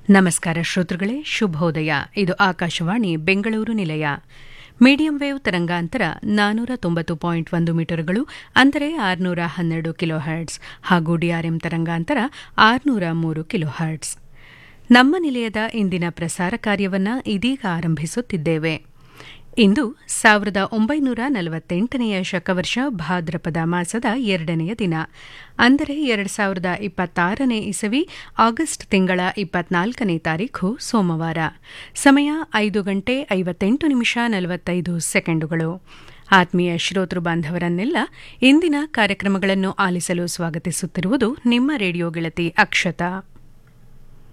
ನಮಸ್ಕಾರ ಶ್ರೋತೃಗಳೇ ಶುಭೋದಯ ಇದು ಆಕಾಶವಾಣಿ ಬೆಂಗಳೂರು ನಿಲಯ ಮೀಡಿಯಂ ವೇವ್ ತರಂಗಾಂತರ ನಾನೂರ ತೊಂಬತ್ತು ಪಾಯಿಂಟ್ ಒಂದು ಮೀಟರ್ಗಳು ಅಂದರೆ ಆರುನೂರ ಹನ್ನೆರಡು ಕಿಲೋ ಹರ್ಟ್ಸ್ ಹಾಗೂ ಡಿಆರ್ಎಂ ತರಂಗಾಂತರ ಆರುನೂರ ಮೂರು ಕಿಲೋ ಹರ್ಟ್ಸ್ ನಮ್ಮ ನಿಲಯದ ಇಂದಿನ ಪ್ರಸಾರ ಕಾರ್ಯವನ್ನು ಇದೀಗ ಆರಂಭಿಸುತ್ತಿದ್ದೇವೆ ಇಂದು ಸಾವಿರದ ಒಂಬೈನೂರ ನಲವತ್ತೆಂಟನೆಯ ಶಕವರ್ಷ ಭಾದ್ರಪದ ಮಾಸದ ಎರಡನೆಯ ದಿನ ಅಂದರೆ ಎರಡು ಸಾವಿರದ ಇಪ್ಪತ್ತಾರನೇ ಇಸವಿ ಆಗಸ್ಟ್ ತಿಂಗಳ ಇಪ್ಪತ್ನಾಲ್ಕನೇ ತಾರೀಖು ಸೋಮವಾರ ಸಮಯ ಐದು ಗಂಟೆ ಐವತ್ತೆಂಟು ನಿಮಿಷ ನಲವತ್ತೈದು ಸೆಕೆಂಡುಗಳು ಆತ್ಮೀಯ ಶ್ರೋತೃ ಬಾಂಧವರನ್ನೆಲ್ಲ ಇಂದಿನ ಕಾರ್ಯಕ್ರಮಗಳನ್ನು ಆಲಿಸಲು ಸ್ವಾಗತಿಸುತ್ತಿರುವುದು ನಿಮ್ಮ ರೇಡಿಯೋ ಗೆಳತಿ ಅಕ್ಷತಾ